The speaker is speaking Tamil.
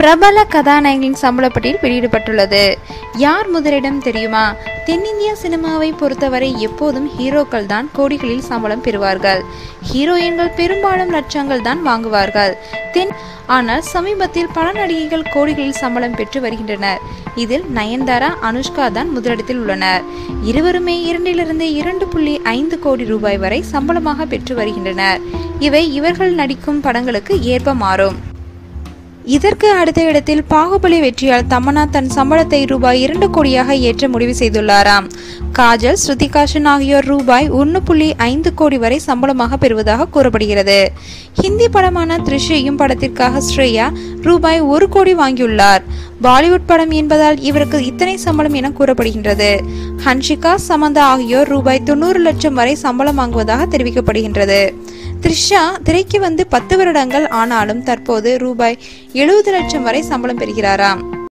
பிரபல கதாநாயகனின் சம்பள பட்டியல் வெளியிடப்பட்டுள்ளது யார் முதலிடம் தெரியுமா தென்னிந்திய சினிமாவை பொறுத்தவரை எப்போதும் ஹீரோக்கள் தான் கோடிகளில் சம்பளம் பெறுவார்கள் ஹீரோயின்கள் பெரும்பாலும் லட்சங்கள் தான் வாங்குவார்கள் தென் ஆனால் சமீபத்தில் பல நடிகைகள் கோடிகளில் சம்பளம் பெற்று வருகின்றனர் இதில் நயன்தாரா அனுஷ்கா தான் முதலிடத்தில் உள்ளனர் இருவருமே இரண்டிலிருந்து இரண்டு புள்ளி ஐந்து கோடி ரூபாய் வரை சம்பளமாக பெற்று வருகின்றனர் இவை இவர்கள் நடிக்கும் படங்களுக்கு ஏற்ப மாறும் இதற்கு அடுத்த இடத்தில் பாகுபலி வெற்றியால் தமன்னா தன் சம்பளத்தை ரூபாய் இரண்டு கோடியாக ஏற்ற முடிவு செய்துள்ளாராம் காஜல் ஸ்ருதிகாஷன் ஆகியோர் ரூபாய் ஒன்று புள்ளி ஐந்து கோடி வரை சம்பளமாக பெறுவதாக கூறப்படுகிறது ஹிந்தி படமான த்ரிஷையும் படத்திற்காக ஸ்ரேயா ரூபாய் ஒரு கோடி வாங்கியுள்ளார் பாலிவுட் படம் என்பதால் இவருக்கு இத்தனை சம்பளம் என கூறப்படுகின்றது ஹன்ஷிகா சமந்தா ஆகியோர் ரூபாய் தொண்ணூறு லட்சம் வரை சம்பளம் வாங்குவதாக தெரிவிக்கப்படுகின்றது த்ரிஷா திரைக்கு வந்து பத்து வருடங்கள் ஆனாலும் தற்போது ரூபாய் எழுபது லட்சம் வரை சம்பளம் பெறுகிறாராம்